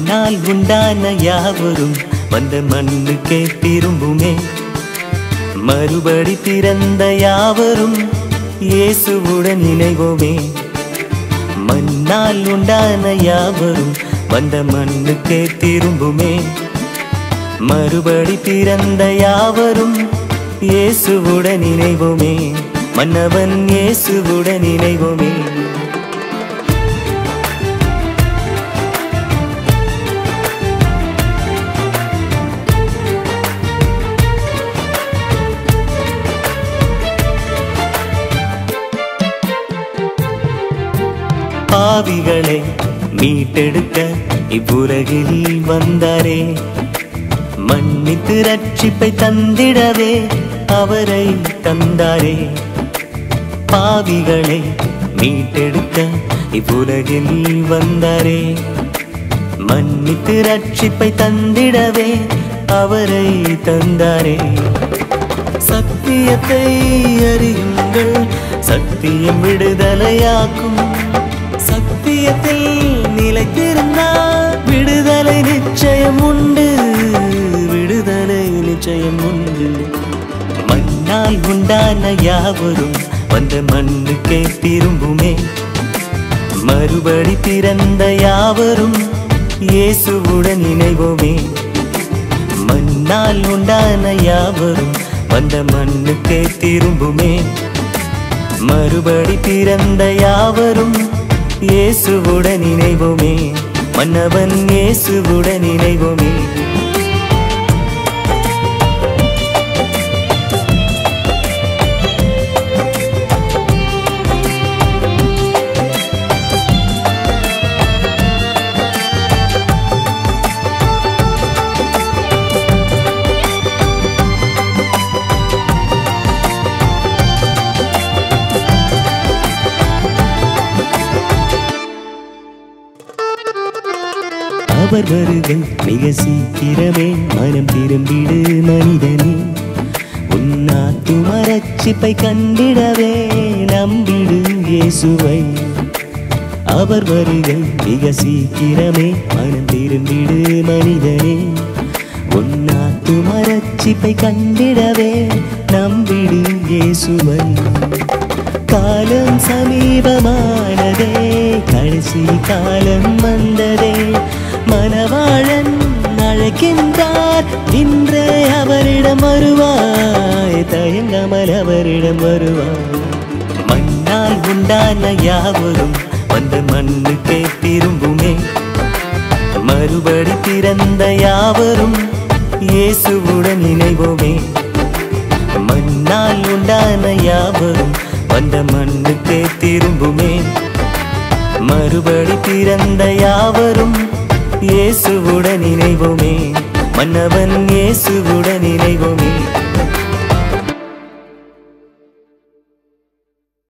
மண்ணால் உண்டான யாவரும் வந்த மண்ணுக்கே திரும்புமே மறுபடி பிறந்த யாவரும் இயேசுவுடன் இணைவோமே மண்ணால் உண்டான யாவரும் வந்த மண்ணுக்கே திரும்புமே மறுபடி பிறந்த யாவரும் இயேசுவுடன் இணைவோமே மன்னவன் இயேசுவுடன் இணைவோமே பாவிகளை மீட்டெடுக்க இவ்வுலகில் வந்தாரே மன்னித்து ரட்சிப்பை தந்திடவே அவரை தந்தாரே பாவிகளை மீட்டெடுக்க இவ்வுலகில் வந்தாரே மன்னித்து ரட்சிப்பை தந்திடவே அவரை தந்தாரே சத்தியத்தை அறியுங்கள் சத்தியம் விடுதலையாக்கும் சத்தியத்தில் நிலைத்திருந்தால் விடுதலை நிச்சயம் உண்டு விடுதலை நிச்சயம் உண்டு மண்ணால் உண்டான யாவரும் வந்த மண்ணுக்கே திரும்புமே மறுபடி பிறந்த யாவரும் இயேசுவுடன் இணைவோமே மண்ணால் உண்டான யாவரும் வந்த மண்ணுக்கே திரும்புமே மறுபடி பிறந்த யாவரும் இயேசுவுடன் இணைவோமே மன்னவன் இயேசுவுடன் இணைவோமே அவர் வருகை மிக சீக்கிரமே மனம் திரும்பிடு மனிதனே உன்னாத்து மரச்சிப்பை கண்டிடவே நம்பிடு இயேசுவை அவர் வருகை மிக சீக்கிரமே மனம் திரும்பிடு மனிதனே உன்னாத்து மரச்சிப்பை கண்டிடவே நம்பிடு இயேசுவை காலம் சமீபமானதே கடைசி காலம் வந்ததே மணவாழன் அழைக்கின்றார் இன்றே அவரிடம் வருவாய் தயங்காமல் அவரிடம் வருவாய் மண்ணால் உண்டான யாவரும் வந்த மண்ணுக்கே திரும்புமே மறுபடி பிறந்த யாவரும் இயேசுவுடன் இணைவோமே மண்ணால் உண்டான யாவரும் வந்த மண்ணுக்கே திரும்புமே மறுபடி பிறந்த யாவரும் இயேசுவுடன் இணைவோமே மன்னவன் இயேசுவுடன் இணைவோமே